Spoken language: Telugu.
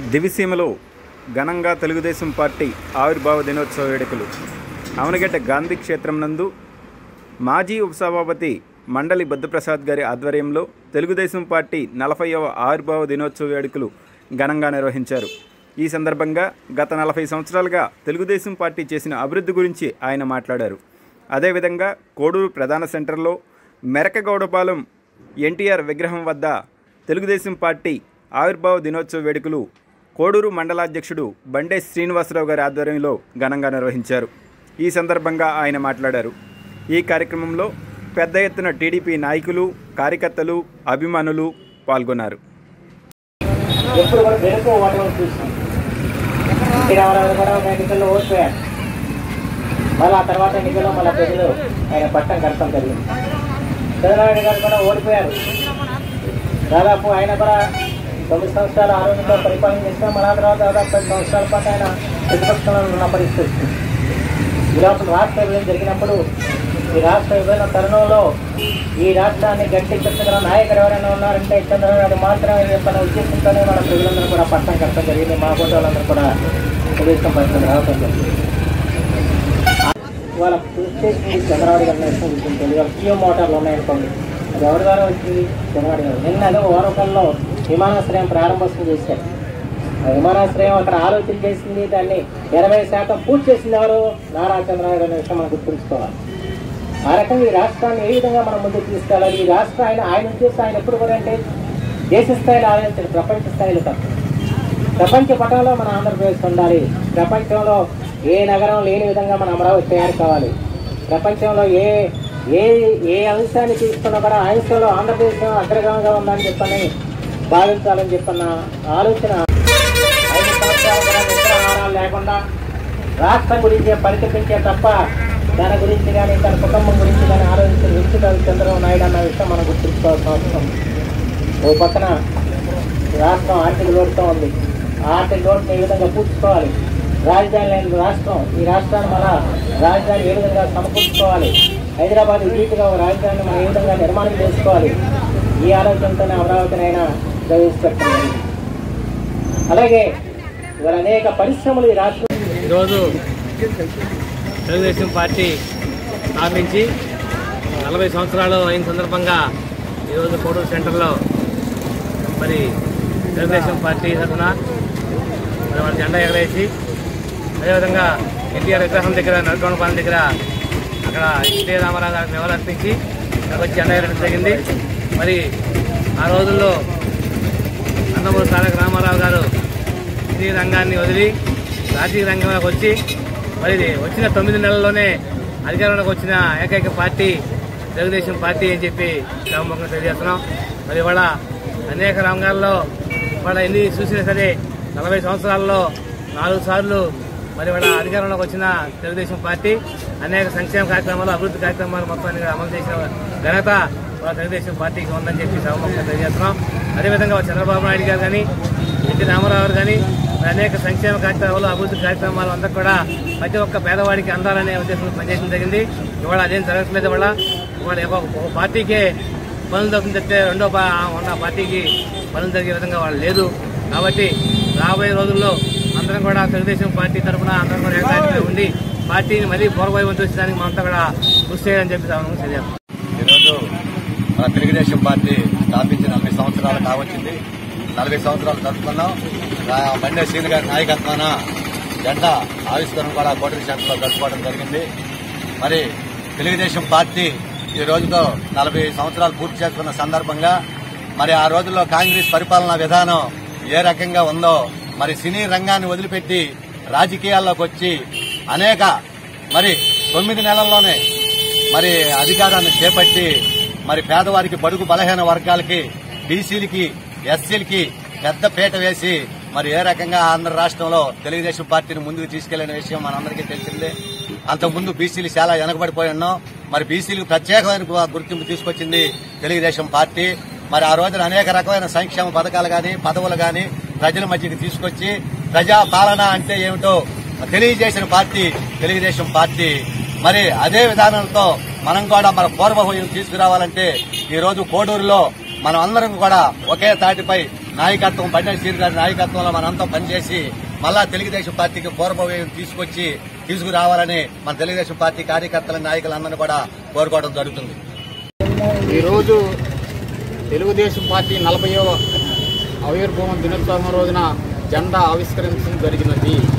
దివిసీమలో ఘనంగా తెలుగుదేశం పార్టీ ఆవిర్భావ దినోత్సవ వేడుకలు అవనగడ్డ గాంధీ క్షేత్రం నందు మాజీ ఉపసభాపతి మండలి బుద్ధప్రసాద్ గారి ఆధ్వర్యంలో తెలుగుదేశం పార్టీ నలభైవ ఆవిర్భావ దినోత్సవ వేడుకలు ఘనంగా నిర్వహించారు ఈ సందర్భంగా గత నలభై సంవత్సరాలుగా తెలుగుదేశం పార్టీ చేసిన అభివృద్ధి గురించి ఆయన మాట్లాడారు అదేవిధంగా కోడూరు ప్రధాన సెంటర్లో మెరకగౌడపాలెం ఎన్టీఆర్ విగ్రహం వద్ద తెలుగుదేశం పార్టీ ఆవిర్భావ దినోత్సవ వేడుకలు కోడూరు మండలాధ్యక్షుడు బండే శ్రీనివాసరావు గారి ఆధ్వర్యంలో ఘనంగా నిర్వహించారు ఈ సందర్భంగా ఆయన మాట్లాడారు ఈ కార్యక్రమంలో పెద్ద ఎత్తున టీడీపీ నాయకులు కార్యకర్తలు అభిమానులు పాల్గొన్నారు ఎప్పుడు కూడా వెనుక ఓటమి చూసాం ఎన్టీ రామారావు కూడా ఒక ఎన్నికల్లో ఓడిపోయారు మళ్ళీ ఆ తర్వాత ఎన్నికల్లో మళ్ళీ ప్రజలు ఆయన పట్టం కడతాం జరిగింది చంద్రబాబు గారు కూడా ఓడిపోయారు దాదాపు ఆయన కూడా తొమ్మిది సంవత్సరాలు ఆరోగ్యంతో పరిపాలన చేసిన మళ్ళా తర్వాత దాదాపు పది సంవత్సరాల పాటు ఆయన ప్రతిపక్షంలో ఉన్న పరిస్థితి వచ్చింది ఈ లోపల రాష్ట్ర విభజన జరిగినప్పుడు ఈ రాష్ట్ర విభజన తరుణంలో ఈ రాష్ట్రాన్ని గట్టెక్కించగల నాయకుడు ఎవరైనా ఉన్నారంటే చంద్రబాబు నాయుడు మాత్రమే చెప్పిన ఉద్దేశంతోనే మన ప్రజలందరూ కూడా పట్టం కట్టడం జరిగింది మా ఫోటో వాళ్ళందరూ కూడా తెలుగుదేశం పట్టణం రావడం జరిగింది వాళ్ళ కృషి చేసింది చంద్రబాబు గారి నేషనల్ గుర్తింపు ఇవాళ కియో మోటార్లు ఉన్నాయనుకోండి అది ఎవరి ద్వారా వచ్చింది చంద్రబాబు గారు నిన్న ఏదో ఓరకంలో విమానాశ్రయం ప్రారంభోత్సవం చేశారు ఆ విమానాశ్రయం అక్కడ ఆలోచన చేసింది దాన్ని ఇరవై శాతం పూర్తి చేసింది ఎవరు నారా చంద్రబాబు గారి విషయం మనం గుర్తుంచుకోవాలి ఆ రకంగా ఈ రాష్ట్రాన్ని ఏ విధంగా మనం ముందుకు తీసుకెళ్ళాలి ఈ రాష్ట్రం ఆయన ఆయన ఉద్దేశం ఆయన ఎప్పుడు కూడా అంటే దేశ స్థాయిలో ఆలోచించారు ప్రపంచ స్థాయిలో తప్ప ప్రపంచ పటంలో మన ఆంధ్రప్రదేశ్ ఉండాలి ప్రపంచంలో ఏ నగరం లేని విధంగా మన అమరావతి తయారు కావాలి ప్రపంచంలో ఏ ఏ ఏ అంశాన్ని తీసుకున్నా కూడా ఆ అంశంలో ఆంధ్రప్రదేశ్ అగ్రగామంగా ఉందని చెప్పని భావించాలని చెప్పన్న ఆలోచన ఐదు సంవత్సరాలు కూడా నిద్రాహారాలు లేకుండా రాష్ట్రం గురించి పరితపించే తప్ప దాని గురించి కానీ తన కుటుంబం గురించి కానీ ఆలోచించిన వ్యక్తి కాదు చంద్రబాబు నాయుడు అన్న విషయం మనం గుర్తుంచుకోవాల్సిన అవసరం ఉంది. ఓ పక్కన రాష్ట్రం ఆర్థిక లోటుతో ఉంది ఆ ఆర్థిక లోటుని ఏ విధంగా పూడ్చుకోవాలి రాజధాని లేని రాష్ట్రం ఈ రాష్ట్రాన్ని మన రాజధాని ఏ విధంగా సమకూర్చుకోవాలి హైదరాబాద్ ధీటుగా ఒక రాజధానిని మనం ఏ విధంగా నిర్మాణం చేసుకోవాలి ఈ ఆలోచనతోనే అమరావతినైనా ప్రవేశపెట్టాలి అలాగే ఇవాళ అనేక పరిశ్రమలు ఈ రాష్ట్రం ఈరోజు తెలుగుదేశం పార్టీ స్థాపించి నలభై సంవత్సరాలు అయిన సందర్భంగా ఈరోజు కోడూరు సెంటర్లో మరి తెలుగుదేశం పార్టీ తరఫున మరి మన జెండా ఎగరేసి అదేవిధంగా ఎన్టీఆర్ విగ్రహం దగ్గర నరకోణపాలెం దగ్గర అక్కడ ఎన్టీ రామారావు గారికి నివాళులు అర్పించి అక్కడికి వచ్చి జెండా ఎగరడం జరిగింది మరి ఆ రోజుల్లో నందమూరి తారక రామారావు గారు సినీ రంగాన్ని వదిలి రాజకీయ రంగంలోకి వచ్చి మరి ఇది వచ్చిన తొమ్మిది నెలల్లోనే అధికారంలోకి వచ్చిన ఏకైక పార్టీ తెలుగుదేశం పార్టీ అని చెప్పి రామముఖంగా తెలియజేస్తున్నాం మరి ఇవాళ అనేక రంగాల్లో ఇవాళ ఎన్ని చూసినా సరే నలభై సంవత్సరాల్లో నాలుగు సార్లు మరి ఇవాళ అధికారంలోకి వచ్చిన తెలుగుదేశం పార్టీ అనేక సంక్షేమ కార్యక్రమాలు అభివృద్ధి కార్యక్రమాలు మొత్తాన్ని అమలు చేసిన ఘనత ఇవాళ తెలుగుదేశం పార్టీకి ఉందని చెప్పి సభముఖంగా తెలియజేస్తున్నాం అదేవిధంగా చంద్రబాబు నాయుడు గారు కానీ ఎన్టీ రామారావు గారు కానీ మరి అనేక సంక్షేమ కార్యక్రమాలు అభివృద్ధి కార్యక్రమాలు అంతా కూడా ప్రతి ఒక్క పేదవాడికి అందాలనే ఉద్దేశంతో పనిచేయడం జరిగింది ఇవాళ అదేం జరగట్లేదు ఇవాళ ఇవాళ ఒక ఒక పార్టీకే పనులు దొరికిన చెప్తే రెండో పా ఉన్న పార్టీకి పనులు జరిగే విధంగా వాళ్ళు లేదు కాబట్టి రాబోయే రోజుల్లో అందరం కూడా తెలుగుదేశం పార్టీ తరఫున అందరం కూడా ఏకాగ్రతగా ఉండి పార్టీని మరీ పూర్వవైపు చూసడానికి మనంతా కూడా కృషి చేయాలని చెప్పి సభముఖంగా తెలియజేస్తాం ఈరోజు మన తెలుగుదేశం పార్టీ స్థాపించి నలభై సంవత్సరాలు కావచ్చింది నలభై సంవత్సరాలు జరుపుకున్నాం రా- బండే శ్రీని గారి నాయకత్వాన జెండా ఆవిష్కరణ కూడా కోటరి సెంటర్లో జరుపుకోవడం జరిగింది మరి తెలుగుదేశం పార్టీ ఈ రోజుతో నలభై సంవత్సరాలు పూర్తి చేసుకున్న సందర్భంగా మరి ఆ రోజుల్లో కాంగ్రెస్ పరిపాలనా విధానం ఏ రకంగా ఉందో మరి సినీ రంగాన్ని వదిలిపెట్టి రాజకీయాల్లోకి వచ్చి అనేక మరి తొమ్మిది నెలల్లోనే మరి అధికారాన్ని చేపట్టి మరి పేదవారికి బడుగు బలహీన వర్గాలకి బీసీలకి ఎస్సీలకి పెద్ద పీట వేసి మరి ఏ రకంగా ఆంధ్ర రాష్ట్రంలో తెలుగుదేశం పార్టీని ముందుకు తీసుకెళ్లిన విషయం మనందరికీ తెలిసిందే అంతకుముందు బీసీలు చాలా వెనకబడిపోయి ఉన్నాం మరి బీసీలకు ప్రత్యేకమైన గు- గుర్తింపు తీసుకొచ్చింది తెలుగుదేశం పార్టీ మరి ఆ రోజున అనేక రకమైన సంక్షేమ పథకాలు గాని పదవులు గాని ప్రజల మధ్యకి తీసుకొచ్చి ప్రజా పాలన అంటే ఏమిటో తెలియజేసిన పార్టీ తెలుగుదేశం పార్టీ మరి అదే విధానంతో మనం కూడా మన పూర్వభూయం తీసుకురావాలంటే ఈ రోజు కోడూరులో మనం అందరం కూడా ఒకే తాటిపై నాయకత్వం బండి శ్రీని గారి నాయకత్వంలో మనంతా పనిచేసి మళ్ళా తెలుగుదేశం పార్టీకి పూర్వభావం తీసుకొచ్చి తీసుకురావాలని మన తెలుగుదేశం పార్టీ కార్యకర్తల నాయకులందరినీ కూడా కోరుకోవడం జరుగుతుంది ఈరోజు తెలుగుదేశం పార్టీ నలభైవ ఆవిర్భావం దినోత్సవం రోజున జెండా ఆవిష్కరించడం జరిగినది